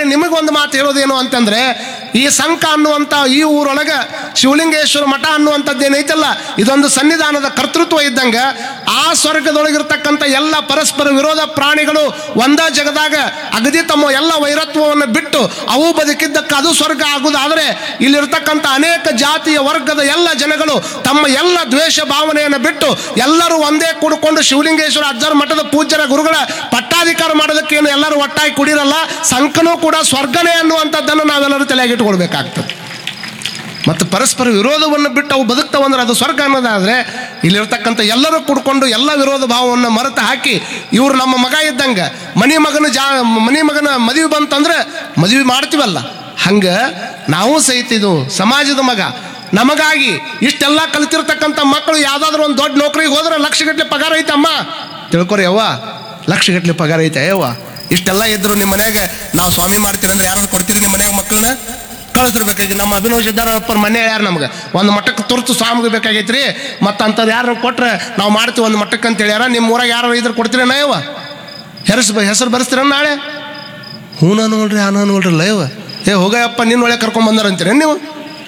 ನಿಮಗೊಂದು ಮಾತು ಹೇಳೋದೇನು ಅಂತಂದ್ರೆ ಈ ಸಂಕ ಅನ್ನುವಂಥ ಈ ಊರೊಳಗ ಶಿವಲಿಂಗೇಶ್ವರ ಮಠ ಅನ್ನುವಂಥದ್ದು ಏನೈತಲ್ಲ ಇದೊಂದು ಸನ್ನಿಧಾನದ ಕರ್ತೃತ್ವ ಇದ್ದಂಗ ಆ ಸ್ವರ್ಗದೊಳಗಿರ್ತಕ್ಕಂಥ ಎಲ್ಲ ಪರಸ್ಪರ ವಿರೋಧ ಪ್ರಾಣಿಗಳು ಒಂದ ಜಗದಾಗ ಅಗದಿ ತಮ್ಮ ಎಲ್ಲ ವೈರತ್ವವನ್ನು ಬಿಟ್ಟು ಅವು ಬದುಕಿದ್ದಕ್ಕೆ ಅದು ಸ್ವರ್ಗ ಆಗುವುದಾದರೆ ಇಲ್ಲಿರ್ತಕ್ಕಂಥ ಅನೇಕ ಜಾತಿಯ ವರ್ಗದ ಎಲ್ಲ ಜನಗಳು ತಮ್ಮ ಎಲ್ಲ ದ್ವೇಷ ಭಾವನೆಯನ್ನು ಬಿಟ್ಟು ಎಲ್ಲರೂ ಒಂದೇ ಕೂಡಿಕೊಂಡು ಶಿವಲಿಂಗೇಶ್ವರ ಅಜ್ಜರ ಮಠದ ಪೂಜ್ಯರ ಗುರುಗಳ ಪಟ್ಟಾಧಿಕಾರ ಮಾಡೋದಕ್ಕೆ ಏನು ಎಲ್ಲರೂ ಒಟ್ಟಾಗಿ ಕುಡಿರಲ್ಲ ಸಂಕನೂ ಕೂಡ ಸ್ವರ್ಗನೇ ಅನ್ನುವಂಥದ್ದನ್ನು ನಾವೆಲ್ಲರೂ ತಲೆಯಾಗಿಟ್ಕೊಳ್ಬೇಕಾಗ್ತದೆ ಮತ್ತು ಪರಸ್ಪರ ವಿರೋಧವನ್ನು ಬಿಟ್ಟು ಅವು ಬದುಕ್ತಾವಂದ್ರೆ ಅದು ಸ್ವರ್ಗ ಅನ್ನೋದಾದರೆ ಇಲ್ಲಿರ್ತಕ್ಕಂಥ ಎಲ್ಲರೂ ಕೂಡ್ಕೊಂಡು ಎಲ್ಲ ವಿರೋಧ ಭಾವವನ್ನು ಮರೆತು ಹಾಕಿ ಇವರು ನಮ್ಮ ಮಗ ಇದ್ದಂಗೆ ಮನಿ ಮಗನ ಜಾ ಮನಿ ಮಗನ ಮದುವೆ ಬಂತಂದ್ರೆ ಮದುವೆ ಮಾಡ್ತೀವಲ್ಲ ಹಂಗೆ ನಾವು ಸಹಿತ ಇದು ಸಮಾಜದ ಮಗ ನಮಗಾಗಿ ಇಷ್ಟೆಲ್ಲ ಕಲಿತಿರ್ತಕ್ಕಂಥ ಮಕ್ಕಳು ಯಾವುದಾದ್ರೂ ಒಂದು ದೊಡ್ಡ ನೌಕರಿಗೆ ಹೋದ್ರೆ ಲಕ್ಷಗಟ್ಟಲೆ ಪಗಾರ ಐತೆ ಅಮ್ಮ ತಿಳ್ಕೊರಿ ಅವ್ವ ಲಕ್ಷಗಟ್ಟಲೆ ಪಗಾರ ಐತೆ ಯವ್ವ ಇಷ್ಟೆಲ್ಲ ಇದ್ರು ನಿಮ್ಮ ಮನ್ಯಾಗ ನಾವು ಸ್ವಾಮಿ ಮಾಡ್ತೀರಿ ಅಂದ್ರೆ ಯಾರು ಕೊಡ್ತೀರಿ ನಿಮ್ಮ ಮನ್ಯಾಗ ಮಕ್ಕಳನ್ನ ಕಳಿಸ್ತಿರ್ಬೇಕಾಗಿ ನಮ್ಮ ಅಭಿನವ್ ಸಿದ್ದಾರಪ್ಪರ ಮನೆ ಯಾರು ನಮ್ಗೆ ಒಂದು ಮಟ್ಟಕ್ಕೆ ತುರ್ತು ಸ್ವಾಮಿಗೆ ಬೇಕಾಗೈತ್ರಿ ಮತ್ತು ಅಂಥದ್ದು ಯಾರು ಕೊಟ್ರೆ ನಾವು ಮಾಡ್ತೀವಿ ಒಂದು ಮಟ್ಟಕ್ಕೆ ಅಂತ ಹೇಳ್ಯಾರ ನಿಮ್ಮ ಊರಾಗ ಯಾರು ಇದ್ರೆ ಕೊಡ್ತೀರಿ ನಯವ ಹೆಸರು ಹೆಸರು ಬರೆಸ್ತೀರ ನಾಳೆ ಹೂನ ನೋಡ್ರಿ ಆನ ನೋಡ್ರಿ ಲಯವ ಏ ಹೋಗಯ್ಯಪ್ಪ ನಿನ್ನ ಒಳಗೆ ಕರ್ಕೊಂಡ್ ಬಂದಾರಂತೀರ ನೀವು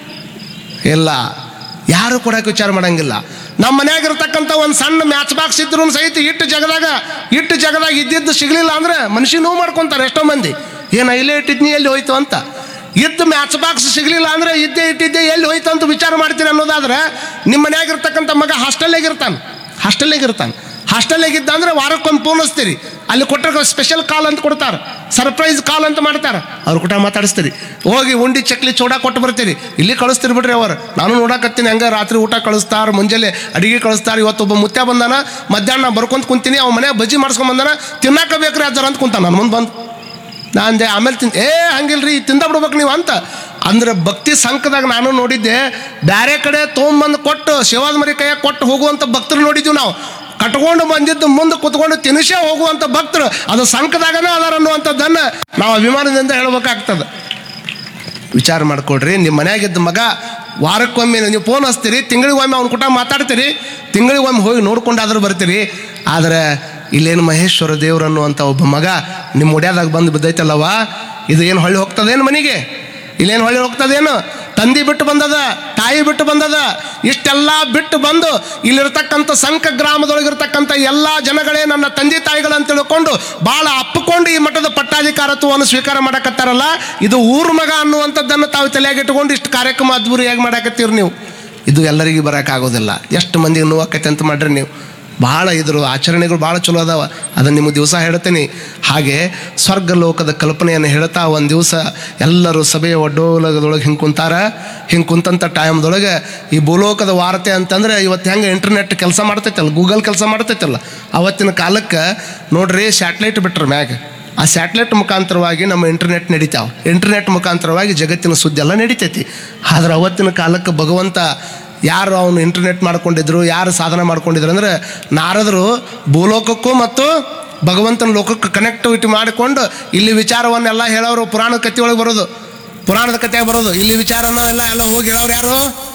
ಇಲ್ಲ ಯಾರು ಕೊಡಕ್ಕೆ ವಿಚಾರ ಮಾಡಂಗಿಲ್ಲ ನಮ್ಮ ಮನ್ಯಾಗ ಇರ್ತಕ್ಕಂಥ ಒಂದು ಸಣ್ಣ ಮ್ಯಾಚ್ ಬಾಕ್ಸ್ ಇದ್ರು ಸಹಿತ ಇಟ್ಟು ಜಗದಾಗ ಇಟ್ಟು ಜಗದಾಗ ಇದ್ದಿದ್ದು ಸಿಗ್ಲಿಲ್ಲ ಅಂದ್ರೆ ಮನುಷ್ಯ ನೋವು ಮಾಡ್ಕೊಂತಾರೆ ಎಷ್ಟೋ ಮಂದಿ ಏನ ಇಲ್ಲೇ ಇಟ್ಟಿದ್ನಿ ಎಲ್ಲಿ ಹೋಯ್ತು ಅಂತ ಇದ್ದು ಮ್ಯಾಚ್ ಬಾಕ್ಸ್ ಸಿಗ್ಲಿಲ್ಲ ಅಂದ್ರೆ ಇದ್ದೇ ಇಟ್ಟಿದ್ದೆ ಎಲ್ಲಿ ಹೋಯ್ತು ಅಂತ ವಿಚಾರ ಮಾಡ್ತೀರಿ ಅನ್ನೋದಾದ್ರೆ ನಿಮ್ಮ ಮನ್ಯಾಗ ಇರ್ತಕ್ಕಂಥ ಮಗ ಹಾಸ್ಟೆಲ್ನಾಗ ಇರ್ತಾನೆ ಹಾಸ್ಟೆಲ್ನಾಗ ಇರ್ತಾನೆ ಹಾಸ್ಟೆಲ್ನಾಗ ಇದ್ದ ಅಂದ್ರೆ ವಾರಕ್ಕೊಂದು ಫೋನ್ ಹಚ್ತೀರಿ ಅಲ್ಲಿ ಕೊಟ್ಟರೆ ಸ್ಪೆಷಲ್ ಕಾಲ್ ಅಂತ ಕೊಡ್ತಾರೆ ಸರ್ಪ್ರೈಸ್ ಕಾಲ್ ಅಂತ ಮಾಡ್ತಾರೆ ಅವ್ರ ಕೂಟ ಮಾತಾಡಿಸ್ತೀರಿ ಹೋಗಿ ಉಂಡಿ ಚಕ್ಲಿ ಚೂಡ ಕೊಟ್ಟು ಬರ್ತೀರಿ ಇಲ್ಲಿ ಕಳಿಸ್ತೀರಿ ಬಿಡ್ರಿ ಅವರು ನಾನು ನೋಡಕತ್ತೀನಿ ಹಂಗೆ ರಾತ್ರಿ ಊಟ ಕಳಿಸ್ತಾರ ಮುಂಜಾನೆ ಅಡಿಗೆ ಕಳಿಸ್ತಾರ ಇವತ್ತು ಒಬ್ಬ ಮುತ್ಯ ಬಂದಾನ ಮಧ್ಯಾಹ್ನ ಬರ್ಕೊಂತ ಕುಂತೀನಿ ಅವ್ನ ಮನೆ ಬಜ್ಜಿ ಮಾಡ್ಸ್ಕೊಂಡ್ ಬಂದಾನ ತಿನ್ನಾಕ ಬೇಕ್ರಿ ಅಜ್ಜರ ಅಂತ ಕುಂತಾನ ನನ್ನ ಮುಂದೆ ಬಂದು ನಾಂದೆ ಆಮೇಲೆ ತಿಂತ ಏ ಹಂಗಿಲ್ರಿ ತಿಂದ ಬಿಡ್ಬೇಕು ನೀವು ಅಂತ ಅಂದ್ರೆ ಭಕ್ತಿ ಸಂಕದಾಗ ನಾನು ನೋಡಿದ್ದೆ ಬ್ಯಾರೆ ಕಡೆ ತೊಗೊಂಬಂದು ಕೊಟ್ಟು ಶಿವಾದ ಮರಿ ಕೈಯಾಗ ಕೊಟ್ಟು ಹೋಗುವಂಥ ಭಕ್ತರು ನೋಡಿದ್ವಿ ನಾವು ಕಟ್ಕೊಂಡು ಬಂದಿದ್ದು ಮುಂದೆ ಕುತ್ಕೊಂಡು ತಿನಿಸೇ ಹೋಗುವಂಥ ಭಕ್ತರು ಅದು ಸಂಕದಾಗನೇ ಅದಾರ ಅನ್ನುವಂಥದ್ದನ್ನು ನಾವು ಅಭಿಮಾನದಿಂದ ಹೇಳ್ಬೇಕಾಗ್ತದೆ ವಿಚಾರ ಮಾಡ್ಕೊಡ್ರಿ ನಿಮ್ಮ ಮನ್ಯಾಗಿದ್ದ ಮಗ ವಾರಕ್ಕೊಮ್ಮೆ ನೀವು ಫೋನ್ ಹಚ್ತೀರಿ ತಿಂಗಳಿಗೊಮ್ಮೆ ಅವ್ನ ಕೂಟ ಮಾತಾಡ್ತೀರಿ ತಿಂಗಳಿಗೊಮ್ಮೆ ಹೋಗಿ ನೋಡ್ಕೊಂಡಾದ್ರೂ ಬರ್ತೀರಿ ಆದರೆ ಇಲ್ಲೇನು ಮಹೇಶ್ವರ ದೇವ್ರು ಅನ್ನುವಂಥ ಒಬ್ಬ ಮಗ ನಿಮ್ಮ ಒಡ್ಯಾದಾಗ ಬಂದು ಬಿದ್ದೈತಲ್ಲವ ಇದು ಏನು ಹೊಳ್ಳಿ ಹೋಗ್ತದೇನು ಮನೆಗೆ ಇಲ್ಲೇನು ಹೊಳ್ಳಿ ಹೋಗ್ತದೇನು ತಂದಿ ಬಿಟ್ಟು ಬಂದದ ತಾಯಿ ಬಿಟ್ಟು ಬಂದದ ಇಷ್ಟೆಲ್ಲ ಬಿಟ್ಟು ಬಂದು ಇಲ್ಲಿರ್ತಕ್ಕಂಥ ಸಂಕ ಗ್ರಾಮದೊಳಗಿರ್ತಕ್ಕಂಥ ಎಲ್ಲ ಜನಗಳೇ ನನ್ನ ತಂದೆ ತಾಯಿಗಳಂತ ತಿಳ್ಕೊಂಡು ಭಾಳ ಅಪ್ಪಿಕೊಂಡು ಈ ಮಠದ ಪಟ್ಟಾಧಿಕಾರತ್ವವನ್ನು ಸ್ವೀಕಾರ ಮಾಡಕತ್ತಾರಲ್ಲ ಇದು ಊರು ಮಗ ಅನ್ನುವಂಥದ್ದನ್ನು ತಾವು ತಲೆಯಾಗಿಟ್ಟುಕೊಂಡು ಇಷ್ಟು ಕಾರ್ಯಕ್ರಮ ಅದ್ಭುರಿಯಾಗಿ ಮಾಡಕತ್ತೀರಿ ನೀವು ಇದು ಎಲ್ಲರಿಗೂ ಬರೋಕ್ಕಾಗೋದಿಲ್ಲ ಎಷ್ಟು ಮಂದಿಗೆ ನೋವಾಕೈತೆ ಅಂತ ಮಾಡ್ರಿ ನೀವು ಭಾಳ ಇದ್ರ ಆಚರಣೆಗಳು ಭಾಳ ಚಲೋ ಅದಾವ ಅದನ್ನು ನಿಮಗೆ ದಿವಸ ಹೇಳ್ತೀನಿ ಹಾಗೆ ಸ್ವರ್ಗ ಲೋಕದ ಕಲ್ಪನೆಯನ್ನು ಹೇಳ್ತಾ ಒಂದು ದಿವಸ ಎಲ್ಲರೂ ಸಭೆಯ ಒಡ್ಡೋಲಗದೊಳಗೆ ಹಿಂಗೆ ಕುಂತಾರ ಹಿಂಗೆ ಕುಂತಂಥ ಟೈಮ್ದೊಳಗೆ ಈ ಭೂಲೋಕದ ವಾರ್ತೆ ಅಂತಂದ್ರೆ ಇವತ್ತು ಹೆಂಗೆ ಇಂಟರ್ನೆಟ್ ಕೆಲಸ ಮಾಡ್ತೈತಲ್ಲ ಗೂಗಲ್ ಕೆಲಸ ಮಾಡ್ತೈತಲ್ಲ ಅವತ್ತಿನ ಕಾಲಕ್ಕೆ ನೋಡ್ರಿ ಸ್ಯಾಟ್ಲೈಟ್ ಬಿಟ್ರ ಮ್ಯಾಗ ಆ ಸ್ಯಾಟ್ಲೈಟ್ ಮುಖಾಂತರವಾಗಿ ನಮ್ಮ ಇಂಟರ್ನೆಟ್ ನಡೀತಾವೆ ಇಂಟರ್ನೆಟ್ ಮುಖಾಂತರವಾಗಿ ಜಗತ್ತಿನ ಸುದ್ದಿ ಎಲ್ಲ ನಡೀತೈತಿ ಆದ್ರೆ ಅವತ್ತಿನ ಕಾಲಕ್ಕೆ ಭಗವಂತ ಯಾರು ಅವನು ಇಂಟರ್ನೆಟ್ ಮಾಡ್ಕೊಂಡಿದ್ರು ಯಾರು ಸಾಧನ ಮಾಡ್ಕೊಂಡಿದ್ರು ಅಂದ್ರೆ ನಾರದರು ಭೂಲೋಕಕ್ಕೂ ಮತ್ತು ಭಗವಂತನ ಲೋಕಕ್ಕೆ ಕನೆಕ್ಟಿವಿಟಿ ಮಾಡಿಕೊಂಡು ಇಲ್ಲಿ ವಿಚಾರವನ್ನೆಲ್ಲ ಹೇಳೋರು ಪುರಾಣ ಕಥೆ ಒಳಗೆ ಬರೋದು ಪುರಾಣದ ಕಥೆಯಾಗ ಬರೋದು ಇಲ್ಲಿ ವಿಚಾರನ ಎಲ್ಲ ಎಲ್ಲ ಹೋಗಿ ಹೇಳೋರು ಯಾರು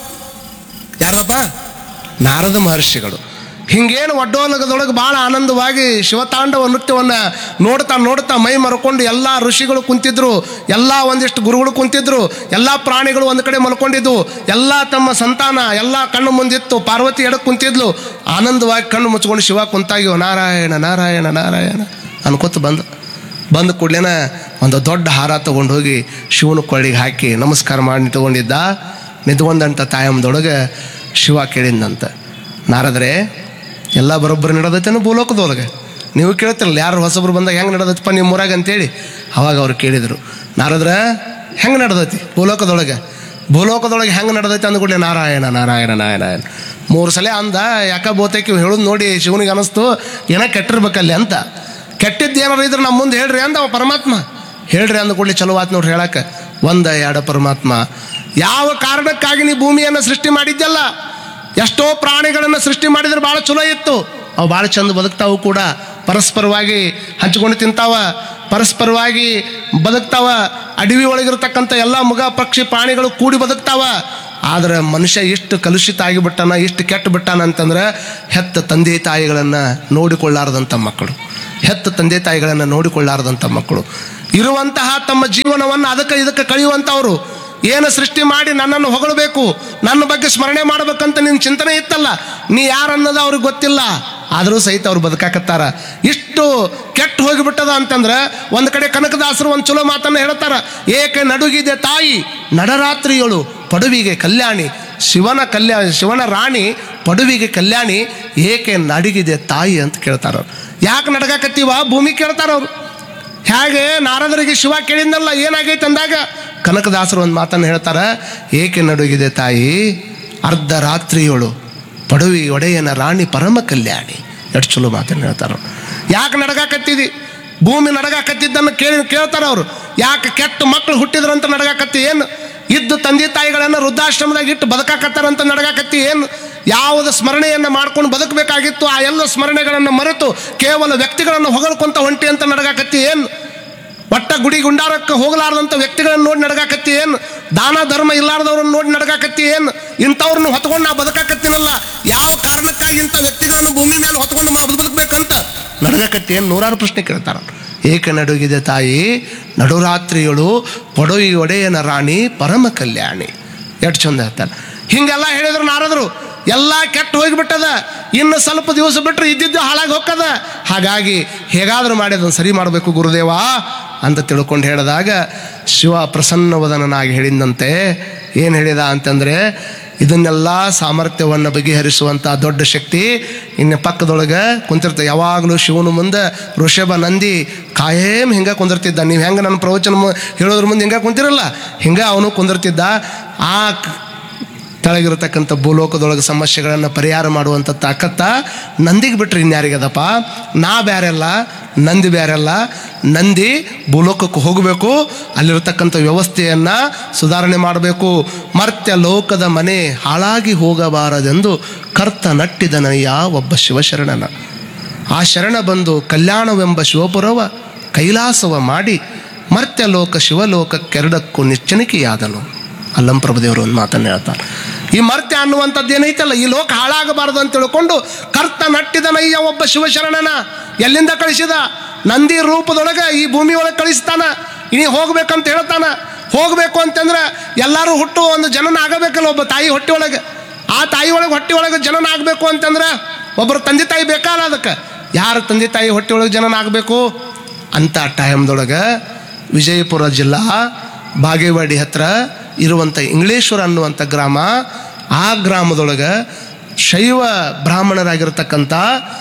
ಯಾರಪ್ಪ ನಾರದ ಮಹರ್ಷಿಗಳು ಹಿಂಗೇನು ಒಡ್ಡೋಲಗದೊಳಗೆ ಭಾಳ ಆನಂದವಾಗಿ ಶಿವತಾಂಡವ ನೃತ್ಯವನ್ನು ನೋಡ್ತಾ ನೋಡ್ತಾ ಮೈ ಮರ್ಕೊಂಡು ಎಲ್ಲ ಋಷಿಗಳು ಕುಂತಿದ್ರು ಎಲ್ಲ ಒಂದಿಷ್ಟು ಗುರುಗಳು ಕುಂತಿದ್ರು ಎಲ್ಲ ಪ್ರಾಣಿಗಳು ಒಂದು ಕಡೆ ಮಲ್ಕೊಂಡಿದ್ವು ಎಲ್ಲ ತಮ್ಮ ಸಂತಾನ ಎಲ್ಲ ಕಣ್ಣು ಮುಂದಿತ್ತು ಪಾರ್ವತಿ ಎಡಕ್ಕೆ ಕುಂತಿದ್ಲು ಆನಂದವಾಗಿ ಕಣ್ಣು ಮುಚ್ಕೊಂಡು ಶಿವ ಕುಂತಾಗಿವು ನಾರಾಯಣ ನಾರಾಯಣ ನಾರಾಯಣ ಅನ್ಕೋತ ಬಂದು ಬಂದ ಕೂಡಲೇನ ಒಂದು ದೊಡ್ಡ ಹಾರ ತಗೊಂಡು ಹೋಗಿ ಶಿವನ ಕೊಳ್ಳಿಗೆ ಹಾಕಿ ನಮಸ್ಕಾರ ಮಾಡಿ ನಿಂತ್ಕೊಂಡಿದ್ದ ನಿಂತ್ಕೊಂಡಂಥ ತಾಯಮ್ಮದೊಳಗೆ ಶಿವ ಕೇಳಿದ್ನಂತ ನಾರದ್ರೆ ಎಲ್ಲ ಬರೋಬ್ಬರಿ ನಡೆದೈತೇನು ಭೂಲೋಕದೊಳಗೆ ನೀವು ಕೇಳ್ತಿರಲ್ಲ ಯಾರು ಹೊಸಬ್ರು ಬಂದಾಗ ಹೆಂಗೆ ನಡೆದೈತಪ್ಪ ನಿಮ್ಮ ಊರಾಗ ಅಂತೇಳಿ ಅವಾಗ ಅವ್ರು ಕೇಳಿದರು ನಾರದ್ರ ಹೆಂಗೆ ನಡೆದೈತಿ ಭೂಲೋಕದೊಳಗೆ ಭೂಲೋಕದೊಳಗೆ ಹೆಂಗೆ ನಡೆದೈತೆ ಅಂದ್കൂಡಲೇ ನಾರಾಯಣ ನಾರಾಯಣ ನಾರಾಯಣ ಮೂರು ಸಲ ಅಂದ ಯಾಕ ಬೋತೈಕಿ ಹೇಳೋದು ನೋಡಿ ಶಿವನಿಗೆ ಅನಿಸ್ತು ಏನೋ ಕೆಟ್ಟಿರ್ಬೇಕಲ್ಲಿ ಅಂತ ಕೆಟ್ಟಿದ್ದು ಏನಾರು ಇದ್ರೆ ನಮ್ಮ ಮುಂದೆ ಹೇಳ್ರಿ ಅಂದ ಅವ ಪರಮಾತ್ಮ ಹೇಳ್ರಿ ಅಂದ ಕೂಡಲೇ ಚಲೋ ಆತ್ ನೋಡ್ರಿ ಹೇಳಕ್ಕೆ ಒಂದ ಎರಡು ಪರಮಾತ್ಮ ಯಾವ ಕಾರಣಕ್ಕಾಗಿ ನೀ ಭೂಮಿಯನ್ನು ಸೃಷ್ಟಿ ಮಾಡಿದ್ದಲ್ಲ ಎಷ್ಟೋ ಪ್ರಾಣಿಗಳನ್ನು ಸೃಷ್ಟಿ ಮಾಡಿದ್ರೆ ಭಾಳ ಚಲೋ ಇತ್ತು ಅವು ಭಾಳ ಚಂದ ಬದುಕ್ತಾವು ಕೂಡ ಪರಸ್ಪರವಾಗಿ ಹಂಚ್ಕೊಂಡು ತಿಂತಾವ ಪರಸ್ಪರವಾಗಿ ಬದುಕ್ತಾವ ಅಡವಿ ಒಳಗಿರ್ತಕ್ಕಂಥ ಎಲ್ಲ ಮುಗ ಪಕ್ಷಿ ಪ್ರಾಣಿಗಳು ಕೂಡಿ ಬದುಕ್ತಾವ ಆದ್ರೆ ಮನುಷ್ಯ ಇಷ್ಟು ಕಲುಷಿತ ಆಗಿಬಿಟ್ಟಾನ ಇಷ್ಟು ಕೆಟ್ಟು ಬಿಟ್ಟಾನ ಅಂತಂದ್ರೆ ಹೆತ್ತ ತಂದೆ ತಾಯಿಗಳನ್ನು ನೋಡಿಕೊಳ್ಳಾರದಂಥ ಮಕ್ಕಳು ಹೆತ್ತ ತಂದೆ ತಾಯಿಗಳನ್ನು ನೋಡಿಕೊಳ್ಳಾರದಂಥ ಮಕ್ಕಳು ಇರುವಂತಹ ತಮ್ಮ ಜೀವನವನ್ನು ಅದಕ್ಕೆ ಇದಕ್ಕೆ ಕಳೆಯುವಂಥವ್ರು ಏನು ಸೃಷ್ಟಿ ಮಾಡಿ ನನ್ನನ್ನು ಹೊಗಳಬೇಕು ನನ್ನ ಬಗ್ಗೆ ಸ್ಮರಣೆ ಮಾಡ್ಬೇಕಂತ ನಿನ್ನ ಚಿಂತನೆ ಇತ್ತಲ್ಲ ನೀ ಯಾರನ್ನೋದು ಅವ್ರಿಗೆ ಗೊತ್ತಿಲ್ಲ ಆದರೂ ಸಹಿತ ಅವ್ರು ಬದುಕಾಕತ್ತಾರ ಇಷ್ಟು ಕೆಟ್ಟು ಹೋಗಿಬಿಟ್ಟದ ಅಂತಂದ್ರೆ ಒಂದು ಕಡೆ ಕನಕದಾಸರು ಒಂದು ಚಲೋ ಮಾತನ್ನು ಹೇಳ್ತಾರ ಏಕೆ ನಡುಗಿದೆ ತಾಯಿ ನಡರಾತ್ರಿಯಳು ಪಡುವಿಗೆ ಕಲ್ಯಾಣಿ ಶಿವನ ಕಲ್ಯಾಣ ಶಿವನ ರಾಣಿ ಪಡುವಿಗೆ ಕಲ್ಯಾಣಿ ಏಕೆ ನಡುಗಿದೆ ತಾಯಿ ಅಂತ ಕೇಳ್ತಾರ ಅವ್ರು ಯಾಕೆ ನಡಗಾಕತ್ತೀವ ಭೂಮಿ ಕೇಳ್ತಾರ ಅವ್ರು ಹೇಗೆ ನಾರದರಿಗೆ ಶಿವ ಕೇಳಿದ್ನಲ್ಲ ಏನಾಗೈತೆ ಅಂದಾಗ ಕನಕದಾಸರು ಒಂದು ಮಾತನ್ನು ಹೇಳ್ತಾರ ಏಕೆ ನಡುಗಿದೆ ತಾಯಿ ಅರ್ಧ ರಾತ್ರಿಯೋಳು ಪಡುವಿ ಒಡೆಯನ ರಾಣಿ ಪರಮ ಕಲ್ಯಾಣಿ ಎಷ್ಟು ಚಲೋ ಮಾತನ್ನು ಹೇಳ್ತಾರ ಯಾಕೆ ನಡಗಾಕತ್ತಿದಿ ಭೂಮಿ ನಡಗಾಕತ್ತಿದ್ದನ್ನು ಕೇಳಿ ಕೇಳ್ತಾರ ಅವರು ಯಾಕೆ ಕೆಟ್ಟ ಮಕ್ಕಳು ಹುಟ್ಟಿದ್ರಂತ ನಡಗಾಕತ್ತಿ ಏನು ಇದ್ದು ತಂದೆ ತಾಯಿಗಳನ್ನು ವೃದ್ಧಾಶ್ರಮದಾಗ ಇಟ್ಟು ಬದುಕಾಕತ್ತಾರಂತ ನಡಗಾಕತ್ತಿ ಏನು ಯಾವುದ ಸ್ಮರಣೆಯನ್ನು ಮಾಡ್ಕೊಂಡು ಬದುಕಬೇಕಾಗಿತ್ತು ಆ ಎಲ್ಲ ಸ್ಮರಣೆಗಳನ್ನು ಮರೆತು ಕೇವಲ ವ್ಯಕ್ತಿಗಳನ್ನು ಹೊಗಳ್ಕೊಂತ ಹೊಂಟಿ ಅಂತ ನಡಗಾಕತ್ತಿ ಏನು ಒಟ್ಟ ಗುಡಿ ಗುಂಡಾರಕ್ಕೆ ಹೋಗಲಾರ್ದಂಥ ವ್ಯಕ್ತಿಗಳನ್ನ ನೋಡಿ ನಡಗಾಕತ್ತಿ ಏನು ದಾನ ಧರ್ಮ ಇಲ್ಲಾರ್ದವ್ರನ್ನ ನೋಡಿ ನಡಗಾಕತ್ತಿ ಏನು ಇಂಥವ್ರನ್ನ ಹೊತ್ಕೊಂಡು ನಾ ಬದುಕಾಕತ್ತೀನಲ್ಲ ಯಾವ ಕಾರಣಕ್ಕಾಗಿ ಇಂಥ ವ್ಯಕ್ತಿಗಳನ್ನು ಭೂಮಿ ಮೇಲೆ ಹೊತ್ಕೊಂಡು ನಾವು ಬದುಕಬೇಕಂತ ನಡಗಾಕತ್ತಿ ಏನು ನೂರಾರು ಪ್ರಶ್ನೆ ಕೇಳ್ತಾರ ಏಕೆ ನಡುಗಿದೆ ತಾಯಿ ನಡುರಾತ್ರಿಗಳು ಪೊಡವಿ ಒಡೆಯನ ರಾಣಿ ಪರಮ ಕಲ್ಯಾಣಿ ಎಷ್ಟು ಚಂದ ಹೇಳ್ತಾರೆ ಹಿಂಗೆಲ್ಲ ಹೇಳಿದ್ರು ನಾರದರು ಎಲ್ಲ ಕೆಟ್ಟು ಹೋಗಿಬಿಟ್ಟದ ಇನ್ನು ಸ್ವಲ್ಪ ದಿವಸ ಬಿಟ್ಟರೆ ಇದ್ದಿದ್ದು ಹಾಳಾಗಿ ಹೋಗ್ತದ ಹಾಗಾಗಿ ಹೇಗಾದರೂ ಮಾಡಿ ಅದನ್ನು ಸರಿ ಮಾಡಬೇಕು ಗುರುದೇವ ಅಂತ ತಿಳ್ಕೊಂಡು ಹೇಳಿದಾಗ ಶಿವ ಪ್ರಸನ್ನವದನನಾಗಿ ಹೇಳಿದಂತೆ ಏನು ಹೇಳಿದ ಅಂತಂದರೆ ಇದನ್ನೆಲ್ಲ ಸಾಮರ್ಥ್ಯವನ್ನು ಬಗೆಹರಿಸುವಂಥ ದೊಡ್ಡ ಶಕ್ತಿ ಇನ್ನು ಪಕ್ಕದೊಳಗೆ ಕುಂತಿರ್ತ ಯಾವಾಗಲೂ ಶಿವನ ಮುಂದೆ ಋಷಭ ನಂದಿ ಕಾಯೇಮ್ ಹಿಂಗೆ ಕುಂದಿರ್ತಿದ್ದ ನೀವು ಹೆಂಗೆ ನನ್ನ ಪ್ರವಚನ ಮು- ಹೇಳೋದ್ರ ಮುಂದೆ ಹಿಂಗೆ ಕುಂತಿರಲ್ಲ ಹಿಂಗೆ ಅವನು ಕುಂದಿರ್ತಿದ್ದ ಆ ಕ- ತೆಳಗಿರತಕ್ಕಂಥ ಭೂಲೋಕದೊಳಗೆ ಸಮಸ್ಯೆಗಳನ್ನು ಪರಿಹಾರ ಮಾಡುವಂಥ ತಾಕತ್ತ ನಂದಿಗೆ ಬಿಟ್ರೆ ಇನ್ಯಾರಿಗದಪ್ಪ ನಾ ಬ್ಯಾರೆಲ್ಲ ನಂದಿ ಬ್ಯಾರೆಲ್ಲ ನಂದಿ ಭೂಲೋಕಕ್ಕೆ ಹೋಗಬೇಕು ಅಲ್ಲಿರತಕ್ಕಂಥ ವ್ಯವಸ್ಥೆಯನ್ನು ಸುಧಾರಣೆ ಮಾಡಬೇಕು ಮರ್ತ್ಯ ಲೋಕದ ಮನೆ ಹಾಳಾಗಿ ಹೋಗಬಾರದೆಂದು ಕರ್ತ ನಟ್ಟಿದನಯ್ಯ ಒಬ್ಬ ಶಿವಶರಣನ ಆ ಶರಣ ಬಂದು ಕಲ್ಯಾಣವೆಂಬ ಶಿವಪುರವ ಕೈಲಾಸವ ಮಾಡಿ ಮರ್ತ್ಯ ಲೋಕ ಶಿವಲೋಕ ಕೆರಡಕ್ಕೂ ನಿಚ್ಚಣಿಕೆಯಾದನು ಅಲ್ಲಂ ಪ್ರಭುದೇವರು ಒಂದು ಮಾತನ್ನು ಹೇಳ್ತಾರೆ ಈ ಮರ್ತ್ಯ ಅನ್ನುವಂಥದ್ದು ಏನೈತಲ್ಲ ಈ ಲೋಕ ಹಾಳಾಗಬಾರದು ಅಂತ ತಿಳ್ಕೊಂಡು ಕರ್ತ ನಟ್ಟಿದನಯ್ಯ ಒಬ್ಬ ಶಿವಶರಣನ ಎಲ್ಲಿಂದ ಕಳಿಸಿದ ನಂದಿ ರೂಪದೊಳಗೆ ಈ ಭೂಮಿ ಒಳಗೆ ಕಳಿಸ್ತಾನ ಇನಿ ಹೋಗ್ಬೇಕಂತ ಹೇಳ್ತಾನ ಹೋಗಬೇಕು ಅಂತಂದ್ರೆ ಎಲ್ಲರೂ ಹುಟ್ಟು ಒಂದು ಜನನ ಆಗಬೇಕಲ್ಲ ಒಬ್ಬ ತಾಯಿ ಹೊಟ್ಟೆ ಒಳಗೆ ಆ ತಾಯಿ ಒಳಗೆ ಹೊಟ್ಟೆ ಒಳಗೆ ಜನನ ಆಗಬೇಕು ಅಂತಂದ್ರೆ ಒಬ್ಬರು ತಂದೆ ತಾಯಿ ಬೇಕಲ್ಲ ಅದಕ್ಕೆ ಯಾರು ತಂದೆ ತಾಯಿ ಹೊಟ್ಟೆ ಒಳಗೆ ಜನನ ಆಗಬೇಕು ಅಂತ ಟೈಮ್ದೊಳಗೆ ವಿಜಯಪುರ ಜಿಲ್ಲಾ ಬಾಗೇವಾಡಿ ಹತ್ರ ಇರುವಂಥ ಇಂಗ್ಲೇಶ್ವರ ಅನ್ನುವಂಥ ಗ್ರಾಮ ಆ ಗ್ರಾಮದೊಳಗೆ ಶೈವ ಬ್ರಾಹ್ಮಣರಾಗಿರ್ತಕ್ಕಂಥ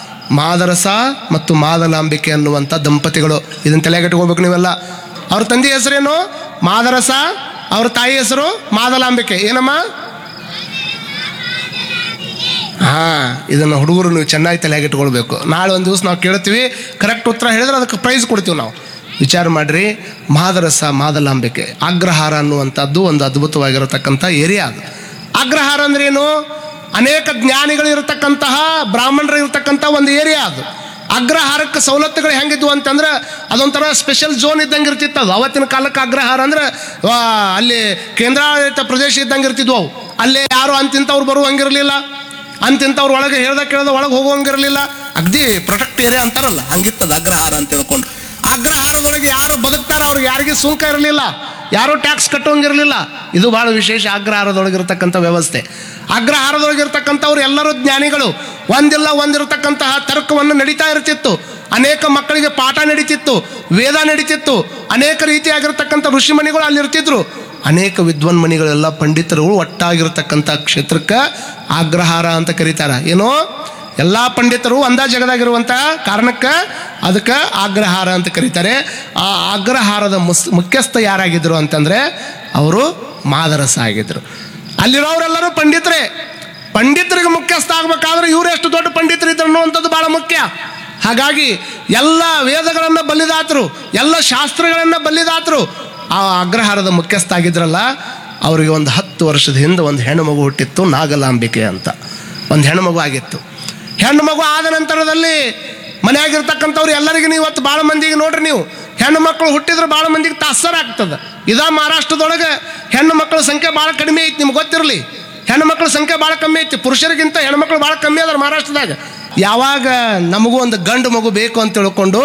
ಮಾದರಸ ಮತ್ತು ಮಾದಲಾಂಬಿಕೆ ಅನ್ನುವಂಥ ದಂಪತಿಗಳು ಇದನ್ನು ತಲೆಗಟ್ಕೋಬೇಕು ನೀವೆಲ್ಲ ಅವ್ರ ತಂದೆ ಹೆಸರೇನು ಮಾದರಸ ಅವ್ರ ತಾಯಿ ಹೆಸರು ಮಾದಲಾಂಬಿಕೆ ಏನಮ್ಮ ಹಾಂ ಇದನ್ನು ಹುಡುಗರು ನೀವು ಚೆನ್ನಾಗಿ ತಲೆಯಾಗಿ ಇಟ್ಕೊಳ್ಬೇಕು ನಾಳೆ ಒಂದು ದಿವಸ ನಾವು ಕೇಳ್ತೀವಿ ಕರೆಕ್ಟ್ ಉತ್ತರ ಹೇಳಿದ್ರೆ ಅದಕ್ಕೆ ಪ್ರೈಸ್ ಕೊಡ್ತೀವಿ ನಾವು ವಿಚಾರ ಮಾಡಿರಿ ಮಾದರಸ ಮಾದಲಾಂಬಿಕೆ ಅಗ್ರಹಾರ ಅನ್ನುವಂಥದ್ದು ಒಂದು ಅದ್ಭುತವಾಗಿರತಕ್ಕಂಥ ಏರಿಯಾ ಅದು ಅಗ್ರಹಾರ ಅಂದ್ರೇನು ಅನೇಕ ಜ್ಞಾನಿಗಳು ಇರತಕ್ಕಂತಹ ಬ್ರಾಹ್ಮಣರು ಇರತಕ್ಕಂಥ ಒಂದು ಏರಿಯಾ ಅದು ಅಗ್ರಹಾರಕ್ಕೆ ಸವಲತ್ತುಗಳು ಹೆಂಗಿದ್ವು ಅಂತಂದ್ರೆ ಅದೊಂಥರ ಸ್ಪೆಷಲ್ ಝೋನ್ ಇದ್ದಂಗೆ ಇರ್ತಿತ್ತು ಅದು ಅವತ್ತಿನ ಕಾಲಕ್ಕೆ ಅಗ್ರಹಾರ ಅಂದ್ರೆ ಆ, ಅಲ್ಲಿ ಕೇಂದ್ರಾಡಳಿತ ಪ್ರದೇಶ ಇದ್ದಂಗೆ ಇರ್ತಿದ್ವು ಅವು ಅಲ್ಲೇ ಯಾರು ಅಂತಿಂತವ್ರು ಬರುವಂಗಿರಲಿಲ್ಲ ಅಂತಿಂತವ್ರು ಒಳಗೆ ಹೇಳ್ದ ಕೇಳ್ದ ಒಳಗೆ ಹೋಗುವಂಗಿರಲಿಲ್ಲ ಅಗ್ದಿ ಪ್ರೊಟೆಕ್ಟ್ ಏರಿಯಾ ಅಂತಾರಲ್ಲ ಹಂಗಿತ್ತದ ಅಗ್ರಹಾರ ಅಂತ ತಿಳ್ಕೊಂಡು ಅಗ್ರಹಾರದೊಳಗೆ ಯಾರು ಬದುಕ್ತಾರ ಅವ್ರಿಗೆ ಯಾರಿಗೆ ಸುಂಕ ಇರಲಿಲ್ಲ ಯಾರು ಟ್ಯಾಕ್ಸ್ ಕಟ್ಟೋಂಗಿರಲಿಲ್ಲ ಇದು ಬಹಳ ವಿಶೇಷ ಅಗ್ರಹಾರದೊಳಗಿರ್ತಕ್ಕಂಥ ವ್ಯವಸ್ಥೆ ಅಗ್ರಹಾರದೊಳಗಿರ್ತಕ್ಕಂಥವ್ರು ಎಲ್ಲರೂ ಜ್ಞಾನಿಗಳು ಒಂದಿಲ್ಲ ಒಂದಿರತಕ್ಕಂತಹ ತರ್ಕವನ್ನು ನಡೀತಾ ಇರ್ತಿತ್ತು ಅನೇಕ ಮಕ್ಕಳಿಗೆ ಪಾಠ ನಡೀತಿತ್ತು ವೇದ ನಡೀತಿತ್ತು ಅನೇಕ ರೀತಿಯಾಗಿರ್ತಕ್ಕಂಥ ಋಷಿಮಣಿಗಳು ಅಲ್ಲಿರ್ತಿದ್ರು ಅನೇಕ ವಿದ್ವನ್ಮಣಿಗಳೆಲ್ಲ ಪಂಡಿತರು ಒಟ್ಟಾಗಿರ್ತಕ್ಕಂಥ ಕ್ಷೇತ್ರಕ್ಕೆ ಅಗ್ರಹಾರ ಅಂತ ಕರೀತಾರ ಏನೋ ಎಲ್ಲ ಪಂಡಿತರು ಒಂದಾ ಜಗದಾಗಿರುವಂಥ ಕಾರಣಕ್ಕೆ ಅದಕ್ಕೆ ಅಗ್ರಹಾರ ಅಂತ ಕರೀತಾರೆ ಆ ಅಗ್ರಹಾರದ ಮುಸ್ ಮುಖ್ಯಸ್ಥ ಯಾರಾಗಿದ್ರು ಅಂತಂದರೆ ಅವರು ಮಾದರಸ ಆಗಿದ್ರು ಅಲ್ಲಿರೋರೆಲ್ಲರೂ ಪಂಡಿತರೇ ಪಂಡಿತರಿಗೆ ಮುಖ್ಯಸ್ಥ ಆಗ್ಬೇಕಾದ್ರೆ ಇವ್ರು ಎಷ್ಟು ದೊಡ್ಡ ಪಂಡಿತರಿದ್ರು ಅನ್ನುವಂಥದ್ದು ಭಾಳ ಮುಖ್ಯ ಹಾಗಾಗಿ ಎಲ್ಲ ವೇದಗಳನ್ನು ಬಲ್ಲಿದಾತರು ಎಲ್ಲ ಶಾಸ್ತ್ರಗಳನ್ನು ಬಲ್ಲಿದಾತರು ಆ ಅಗ್ರಹಾರದ ಮುಖ್ಯಸ್ಥ ಆಗಿದ್ರಲ್ಲ ಅವರಿಗೆ ಒಂದು ಹತ್ತು ವರ್ಷದ ಹಿಂದೆ ಒಂದು ಹೆಣ್ಣು ಮಗು ಹುಟ್ಟಿತ್ತು ನಾಗಲಾಂಬಿಕೆ ಅಂತ ಒಂದು ಹೆಣ್ಣು ಮಗು ಆಗಿತ್ತು ಹೆಣ್ಣು ಮಗು ಆದ ನಂತರದಲ್ಲಿ ಮನೆಯಾಗಿರ್ತಕ್ಕಂಥವ್ರು ಎಲ್ಲರಿಗೂ ನೀವು ಇವತ್ತು ಭಾಳ ಮಂದಿಗೆ ನೋಡ್ರಿ ನೀವು ಹೆಣ್ಣು ಮಕ್ಕಳು ಹುಟ್ಟಿದ್ರೆ ಭಾಳ ಮಂದಿಗೆ ತಾಸರ ಆಗ್ತದೆ ಇದಾ ಮಹಾರಾಷ್ಟ್ರದೊಳಗೆ ಹೆಣ್ಣು ಮಕ್ಕಳ ಸಂಖ್ಯೆ ಭಾಳ ಕಡಿಮೆ ಐತಿ ನಿಮ್ಗೆ ಗೊತ್ತಿರಲಿ ಹೆಣ್ಣು ಮಕ್ಕಳ ಸಂಖ್ಯೆ ಭಾಳ ಕಮ್ಮಿ ಐತಿ ಪುರುಷರಿಗಿಂತ ಹೆಣ್ಮಕ್ಳು ಭಾಳ ಕಮ್ಮಿ ಅದಾರ ಮಹಾರಾಷ್ಟ್ರದಾಗ ಯಾವಾಗ ನಮಗೂ ಒಂದು ಗಂಡು ಮಗು ಬೇಕು ಅಂತ ತಿಳ್ಕೊಂಡು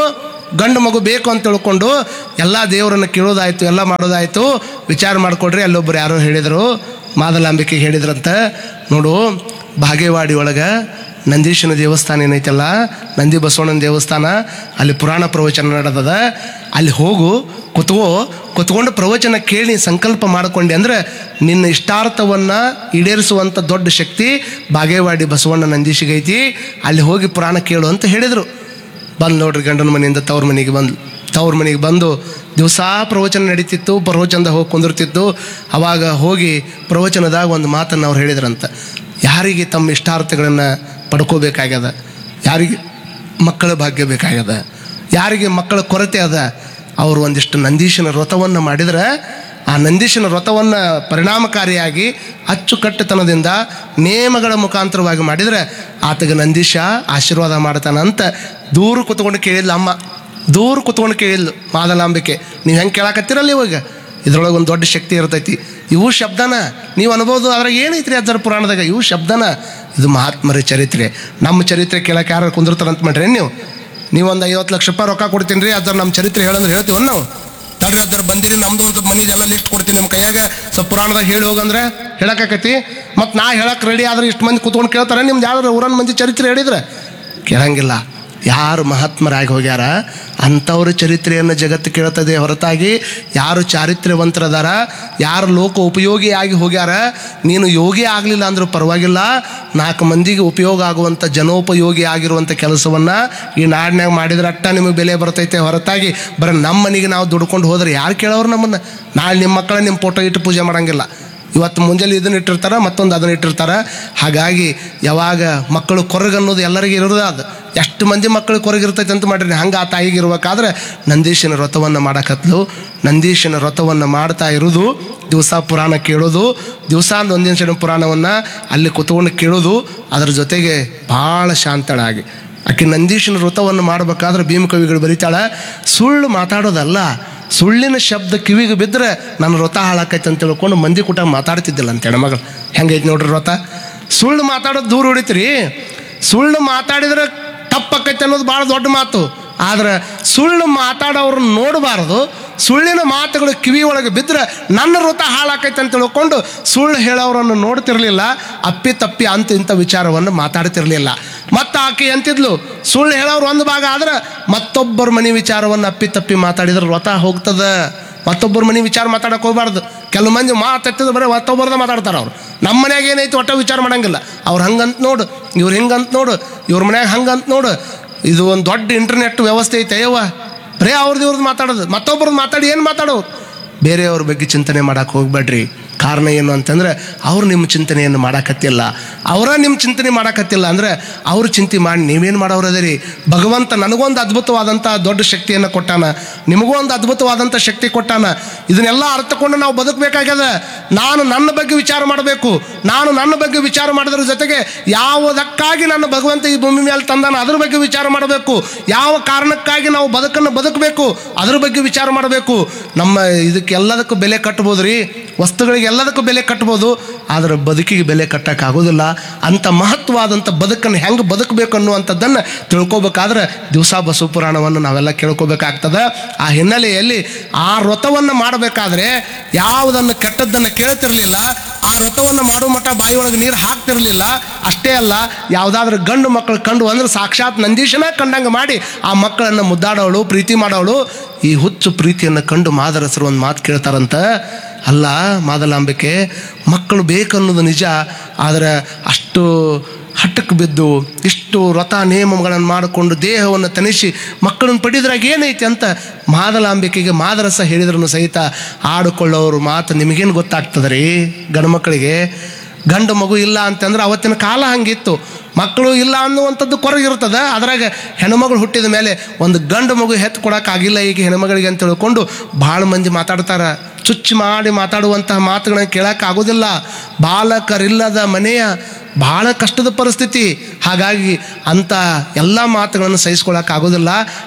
ಗಂಡು ಮಗು ಬೇಕು ಅಂತ ತಿಳ್ಕೊಂಡು ಎಲ್ಲ ದೇವರನ್ನು ಕೇಳೋದಾಯ್ತು ಎಲ್ಲ ಮಾಡೋದಾಯ್ತು ವಿಚಾರ ಮಾಡಿಕೊಡ್ರಿ ಅಲ್ಲೊಬ್ಬರು ಯಾರೋ ಹೇಳಿದರು ಮಾದಲಾಂಬಿಕೆಗೆ ಹೇಳಿದ್ರಂತ ನೋಡು ಬಾಗೇವಾಡಿ ಒಳಗೆ ನಂದೀಶನ ದೇವಸ್ಥಾನ ಏನೈತಲ್ಲ ನಂದಿ ಬಸವಣ್ಣನ ದೇವಸ್ಥಾನ ಅಲ್ಲಿ ಪುರಾಣ ಪ್ರವಚನ ನಡೆದದ ಅಲ್ಲಿ ಹೋಗು ಕುತ್ಕೋ ಕುತ್ಕೊಂಡು ಪ್ರವಚನ ಕೇಳಿ ಸಂಕಲ್ಪ ಮಾಡಿಕೊಂಡೆ ಅಂದ್ರೆ ನಿನ್ನ ಇಷ್ಟಾರ್ಥವನ್ನು ಈಡೇರಿಸುವಂಥ ದೊಡ್ಡ ಶಕ್ತಿ ಬಾಗೇವಾಡಿ ಬಸವಣ್ಣ ನಂದೀಶಿಗೈತಿ ಅಲ್ಲಿ ಹೋಗಿ ಪುರಾಣ ಕೇಳು ಅಂತ ಹೇಳಿದರು ಬಂದು ನೋಡ್ರಿ ಗಂಡನ ಮನೆಯಿಂದ ತವ್ರ ಮನೆಗೆ ಬಂದು ತವ್ರ ಮನೆಗೆ ಬಂದು ದಿವಸ ಪ್ರವಚನ ನಡೀತಿತ್ತು ಪ್ರವಚನದಾಗ ಹೋಗಿ ಕುಂದಿರ್ತಿತ್ತು ಅವಾಗ ಹೋಗಿ ಪ್ರವಚನದಾಗ ಒಂದು ಮಾತನ್ನು ಅವ್ರು ಹೇಳಿದ್ರಂತ ಯಾರಿಗೆ ತಮ್ಮ ಇಷ್ಟಾರ್ಥಗಳನ್ನು ಪಡ್ಕೋಬೇಕಾಗ್ಯದ ಯಾರಿಗೆ ಮಕ್ಕಳ ಭಾಗ್ಯ ಬೇಕಾಗ್ಯದ ಯಾರಿಗೆ ಮಕ್ಕಳ ಕೊರತೆ ಅದ ಅವರು ಒಂದಿಷ್ಟು ನಂದೀಶನ ವ್ರತವನ್ನು ಮಾಡಿದ್ರೆ ಆ ನಂದೀಶನ ವ್ರತವನ್ನು ಪರಿಣಾಮಕಾರಿಯಾಗಿ ಅಚ್ಚುಕಟ್ಟುತನದಿಂದ ನೇಮಗಳ ಮುಖಾಂತರವಾಗಿ ಮಾಡಿದರೆ ಆತಗೆ ನಂದೀಶ ಆಶೀರ್ವಾದ ಮಾಡ್ತಾನ ಅಂತ ದೂರ ಕುತ್ಕೊಂಡು ಕೇಳಿದ್ಲ ಅಮ್ಮ ದೂರ ಕುತ್ಕೊಂಡು ಕೇಳಿದ್ಲು ಮಾದಲಾಂಬಿಕೆ ನೀವು ಹೆಂಗೆ ಕೇಳಾಕತ್ತೀರಲ್ಲ ಇವಾಗ ಇದ್ರೊಳಗೆ ಒಂದು ದೊಡ್ಡ ಶಕ್ತಿ ಇರ್ತೈತಿ ಇವು ಶಬ್ದನ ನೀವು ಅನ್ಬೋದು ಅದ್ರಾಗ ಏನೈತ್ರಿ ಅದರ ಪುರಾಣದಾಗ ಇವು ಶಬ್ದನ ಇದು ಮಹಾತ್ಮರ ಚರಿತ್ರೆ ನಮ್ಮ ಚರಿತ್ರೆ ಕೇಳಕ್ಕೆ ಯಾರು ಕುಂದಿರ್ತಾರಂತ ಮಾಡ್ರಿ ನೀವು ನೀವು ಒಂದು ಐವತ್ತು ಲಕ್ಷ ರೂಪಾಯಿ ರೊಕ್ಕ ಕೊಡ್ತೀನಿ ರೀ ಅದ್ರ ನಮ್ಮ ಚರಿತ್ರೆ ಹೇಳಂದ್ರೆ ಹೇಳ್ತೀವಿ ನಾವು ತಡ್ರಿ ಅದ್ರ ಬಂದಿರಿ ನಮ್ದು ಒಂದು ಮನಿದೆಲ್ಲ ಲಿಸ್ಟ್ ಕೊಡ್ತೀನಿ ನಿಮ್ಮ ಕೈಯಾಗ ಸ್ವಲ್ಪ ಪುರಾಣದಾಗ ಹೇಳಿ ಹೋಗಂದ್ರೆ ಹೇಳಕ್ಕಾಕತಿ ಮತ್ತು ನಾ ಹೇಳಕ್ಕೆ ರೆಡಿ ಆದ್ರೆ ಇಷ್ಟು ಮಂದಿ ಕೂತ್ಕೊಂಡು ಕೇಳ್ತಾರೆ ನಿಮ್ದು ಯಾವ್ದಾರು ಊರನ್ ಮಂದಿ ಚರಿತ್ರೆ ಹೇಳಿದ್ರೆ ಕೇಳಂಗಿಲ್ಲ ಯಾರು ಮಹಾತ್ಮರಾಗಿ ಹೋಗ್ಯಾರ ಅಂಥವ್ರ ಚರಿತ್ರೆಯನ್ನು ಜಗತ್ತು ಕೇಳ್ತದೆ ಹೊರತಾಗಿ ಯಾರು ಚಾರಿತ್ರ್ಯವಂತರದಾರ ಯಾರು ಲೋಕ ಉಪಯೋಗಿಯಾಗಿ ಹೋಗ್ಯಾರ ನೀನು ಯೋಗಿ ಆಗಲಿಲ್ಲ ಅಂದ್ರೂ ಪರವಾಗಿಲ್ಲ ನಾಲ್ಕು ಮಂದಿಗೆ ಉಪಯೋಗ ಆಗುವಂಥ ಜನೋಪಯೋಗಿ ಆಗಿರುವಂಥ ಕೆಲಸವನ್ನು ಈ ನಾಡಿನಾಗ ಮಾಡಿದ್ರೆ ಅಟ್ಟ ನಿಮಗೆ ಬೆಲೆ ಬರ್ತೈತೆ ಹೊರತಾಗಿ ಬರೀ ನಮ್ಮ ಮನೆಗೆ ನಾವು ದುಡ್ಕೊಂಡು ಹೋದ್ರೆ ಯಾರು ಕೇಳೋರು ನಮ್ಮನ್ನು ನಾಳೆ ನಿಮ್ಮ ಮಕ್ಕಳ ನಿಮ್ಮ ಫೋಟೋ ಇಟ್ಟು ಪೂಜೆ ಮಾಡಂಗಿಲ್ಲ ಇವತ್ತು ಮುಂಜಾನೆ ಇದನ್ನ ಇಟ್ಟಿರ್ತಾರೆ ಮತ್ತೊಂದು ಅದನ್ನ ಇಟ್ಟಿರ್ತಾರೆ ಹಾಗಾಗಿ ಯಾವಾಗ ಮಕ್ಕಳು ಕೊರಗನ್ನೋದು ಎಲ್ಲರಿಗೂ ಇರೋದು ಅದು ಎಷ್ಟು ಮಂದಿ ಮಕ್ಕಳು ಕೊರಗಿರ್ತೈತೆ ಅಂತ ಮಾಡ್ರಿ ಹಂಗೆ ಆ ತಾಯಿಗೆ ಇರ್ಬೇಕಾದ್ರೆ ನಂದೀಶನ ವ್ರತವನ್ನು ಮಾಡಕತ್ಲು ನಂದೀಶನ ವ್ರತವನ್ನು ಮಾಡ್ತಾ ಇರೋದು ದಿವಸ ಪುರಾಣ ಕೇಳೋದು ದಿವಸ ಒಂದು ಒಂದಿನ ಪುರಾಣವನ್ನು ಅಲ್ಲಿ ಕುತ್ಕೊಂಡು ಕೇಳೋದು ಅದ್ರ ಜೊತೆಗೆ ಭಾಳ ಶಾಂತಳಾಗಿ ಆಕೆ ನಂದೀಶನ ವ್ರತವನ್ನು ಮಾಡಬೇಕಾದ್ರೆ ಭೀಮಕವಿಗಳು ಬರೀತಾಳೆ ಸುಳ್ಳು ಮಾತಾಡೋದಲ್ಲ ಸುಳ್ಳಿನ ಶಬ್ದ ಕಿವಿಗೆ ಬಿದ್ದರೆ ನನ್ನ ವ್ರತ ಹಾಳಾಕೈತೆ ಅಂತ ತಿಳ್ಕೊಂಡು ಮಂದಿ ಕೂಟ ಮಾತಾಡ್ತಿದ್ದಿಲ್ಲ ಅಂತ ಹೆಣ್ಮಗಳು ಹೆಂಗೈತೆ ನೋಡ್ರಿ ವ್ರತ ಸುಳ್ಳು ಮಾತಾಡೋದು ದೂರ ಹೊಡಿತೀರಿ ಸುಳ್ಳು ಮಾತಾಡಿದ್ರೆ ತಪ್ಪಾಕೈತೆ ಅನ್ನೋದು ಭಾಳ ದೊಡ್ಡ ಮಾತು ಆದ್ರೆ ಸುಳ್ಳು ಮಾತಾಡೋರನ್ನ ನೋಡಬಾರ್ದು ಸುಳ್ಳಿನ ಮಾತುಗಳು ಕಿವಿ ಒಳಗೆ ಬಿದ್ದರೆ ನನ್ನ ವ್ರತ ಹಾಳಾಕೈತೆ ಅಂತ ತಿಳ್ಕೊಂಡು ಸುಳ್ಳು ಹೇಳೋರನ್ನು ನೋಡ್ತಿರ್ಲಿಲ್ಲ ಅಪ್ಪಿ ತಪ್ಪಿ ಅಂತ ಇಂಥ ವಿಚಾರವನ್ನು ಮಾತಾಡ್ತಿರ್ಲಿಲ್ಲ ಮತ್ತು ಆಕೆ ಅಂತಿದ್ಲು ಸುಳ್ಳು ಹೇಳೋರು ಒಂದು ಭಾಗ ಆದ್ರೆ ಮತ್ತೊಬ್ಬರ ಮನೆ ವಿಚಾರವನ್ನು ಅಪ್ಪಿ ತಪ್ಪಿ ಮಾತಾಡಿದ್ರೆ ವ್ರತ ಹೋಗ್ತದ ಮತ್ತೊಬ್ಬರ ಮನೆ ವಿಚಾರ ಮಾತಾಡಕ್ಕೆ ಹೋಗ್ಬಾರ್ದು ಕೆಲವು ಮಂದಿ ಮಾತಾಡ್ತಿದ್ರೆ ಬರೀ ಮತ್ತೊಬ್ಬರದ ಮಾತಾಡ್ತಾರೆ ಅವ್ರು ನಮ್ಮ ಮನ್ಯಾಗ ಏನೈತಿ ಒಟ್ಟ ವಿಚಾರ ಮಾಡಂಗಿಲ್ಲ ಅವ್ರು ಹಂಗಂತ ನೋಡು ಇವ್ರು ಹಿಂಗಂತ ನೋಡು ಇವ್ರ ಮನ್ಯಾಗ ಹಂಗಂತ ನೋಡು ಇದು ಒಂದು ದೊಡ್ಡ ಇಂಟರ್ನೆಟ್ ವ್ಯವಸ್ಥೆ ಐತೆ ಅಯ್ಯವ್ವ ಬರೀ ಅವ್ರದ್ದು ಇವ್ರದ್ದು ಮಾತಾಡೋದು ಮತ್ತೊಬ್ರದ್ದು ಮಾತಾಡಿ ಏನು ಮಾತಾಡೋರು ಬೇರೆಯವ್ರ ಬಗ್ಗೆ ಚಿಂತನೆ ಮಾಡಕ್ಕೆ ಹೋಗ್ಬೇಡ್ರಿ ಕಾರಣ ಏನು ಅಂತಂದ್ರೆ ಅವ್ರು ನಿಮ್ಮ ಚಿಂತನೆಯನ್ನು ಮಾಡಾಕತ್ತಿಲ್ಲ ಅವರ ನಿಮ್ಮ ಚಿಂತನೆ ಮಾಡಾಕತ್ತಿಲ್ಲ ಅಂದ್ರೆ ಅವ್ರು ಚಿಂತೆ ಮಾಡಿ ನೀವೇನು ಮಾಡೋರು ಅದರಿ ಭಗವಂತ ನನಗೊಂದು ಅದ್ಭುತವಾದಂಥ ದೊಡ್ಡ ಶಕ್ತಿಯನ್ನು ಕೊಟ್ಟಾನ ನಿಮಗೂ ಒಂದು ಅದ್ಭುತವಾದಂಥ ಶಕ್ತಿ ಕೊಟ್ಟಾನ ಇದನ್ನೆಲ್ಲ ಅರ್ಥಕೊಂಡು ನಾವು ಬದುಕಬೇಕಾಗ್ಯದ ನಾನು ನನ್ನ ಬಗ್ಗೆ ವಿಚಾರ ಮಾಡಬೇಕು ನಾನು ನನ್ನ ಬಗ್ಗೆ ವಿಚಾರ ಮಾಡೋದ್ರ ಜೊತೆಗೆ ಯಾವುದಕ್ಕಾಗಿ ನನ್ನ ಭಗವಂತ ಈ ಭೂಮಿ ಮೇಲೆ ತಂದಾನ ಅದ್ರ ಬಗ್ಗೆ ವಿಚಾರ ಮಾಡಬೇಕು ಯಾವ ಕಾರಣಕ್ಕಾಗಿ ನಾವು ಬದುಕನ್ನು ಬದುಕಬೇಕು ಅದ್ರ ಬಗ್ಗೆ ವಿಚಾರ ಮಾಡಬೇಕು ನಮ್ಮ ಇದಕ್ಕೆ ಎಲ್ಲದಕ್ಕೂ ಬೆಲೆ ಕಟ್ಬೋದು ರೀ ವಸ್ತುಗಳಿಗೆ ಎಲ್ಲದಕ್ಕೂ ಬೆಲೆ ಕಟ್ಬೋದು ಆದರೆ ಬದುಕಿಗೆ ಬೆಲೆ ಕಟ್ಟೋಕ್ಕಾಗೋದಿಲ್ಲ ಅಂಥ ಮಹತ್ವವಾದಂಥ ಬದುಕನ್ನು ಹೆಂಗೆ ಬದುಕಬೇಕು ಅನ್ನುವಂಥದ್ದನ್ನು ತಿಳ್ಕೊಬೇಕಾದ್ರೆ ದಿವಸ ಬಸವ ಪುರಾಣವನ್ನು ನಾವೆಲ್ಲ ಕೇಳ್ಕೊಬೇಕಾಗ್ತದೆ ಆ ಹಿನ್ನೆಲೆಯಲ್ಲಿ ಆ ವ್ರತವನ್ನು ಮಾಡಬೇಕಾದ್ರೆ ಯಾವುದನ್ನು ಕೆಟ್ಟದ್ದನ್ನು ಕೇಳ್ತಿರ್ಲಿಲ್ಲ ಆ ವ್ರತವನ್ನು ಮಾಡೋ ಮಟ್ಟ ಬಾಯಿಯೊಳಗೆ ನೀರು ಹಾಕ್ತಿರ್ಲಿಲ್ಲ ಅಷ್ಟೇ ಅಲ್ಲ ಯಾವುದಾದ್ರೂ ಗಂಡು ಮಕ್ಕಳು ಕಂಡು ಅಂದ್ರೆ ಸಾಕ್ಷಾತ್ ನಂದೀಶನ ಕಂಡಂಗೆ ಮಾಡಿ ಆ ಮಕ್ಕಳನ್ನು ಮುದ್ದಾಡೋಳು ಪ್ರೀತಿ ಮಾಡೋಳು ಈ ಹುಚ್ಚು ಪ್ರೀತಿಯನ್ನು ಕಂಡು ಮಾದರಸರು ಒಂದು ಮಾತು ಕೇಳ್ತಾರಂತ ಅಲ್ಲ ಮಾದಲಾಂಬಿಕೆ ಮಕ್ಕಳು ಬೇಕನ್ನೋದು ನಿಜ ಆದರೆ ಅಷ್ಟು ಹಟ್ಟಕ್ಕೆ ಬಿದ್ದು ಇಷ್ಟು ವ್ರತ ನಿಯಮಗಳನ್ನು ಮಾಡಿಕೊಂಡು ದೇಹವನ್ನು ತನಿಸಿ ಮಕ್ಕಳನ್ನು ಪಡೆದ್ರಾಗ ಏನೈತಿ ಅಂತ ಮಾದಲಾಂಬಿಕೆಗೆ ಮಾದರಸ ಹೇಳಿದ್ರು ಸಹಿತ ಆಡಿಕೊಳ್ಳೋರು ಮಾತು ನಿಮಗೇನು ಗೊತ್ತಾಗ್ತದೆ ರೀ ಗಂಡು ಮಕ್ಕಳಿಗೆ ಗಂಡು ಮಗು ಇಲ್ಲ ಅಂತಂದ್ರೆ ಅವತ್ತಿನ ಕಾಲ ಹಂಗಿತ್ತು ಮಕ್ಕಳು ಇಲ್ಲ ಅನ್ನುವಂಥದ್ದು ಕೊರಗಿರ್ತದೆ ಅದ್ರಾಗ ಹೆಣ್ಮಗಳು ಹುಟ್ಟಿದ ಮೇಲೆ ಒಂದು ಗಂಡು ಮಗು ಹೆತ್ತು ಕೊಡೋಕ್ಕಾಗಿಲ್ಲ ಈಗ ಹೆಣ್ಮಗಳಿಗೆ ಅಂತ ತಿಳ್ಕೊಂಡು ಭಾಳ ಮಂದಿ ಮಾತಾಡ್ತಾರೆ ಚುಚ್ಚು ಮಾಡಿ ಮಾತಾಡುವಂತಹ ಮಾತುಗಳನ್ನ ಕೇಳೋಕ್ಕಾಗೋದಿಲ್ಲ ಬಾಲಕರಿಲ್ಲದ ಮನೆಯ ಭಾಳ ಕಷ್ಟದ ಪರಿಸ್ಥಿತಿ ಹಾಗಾಗಿ ಅಂಥ ಎಲ್ಲ ಮಾತುಗಳನ್ನು ಸಹಿಸ್ಕೊಳ್ಳೋಕ್ಕಾಗೋದಿಲ್ಲ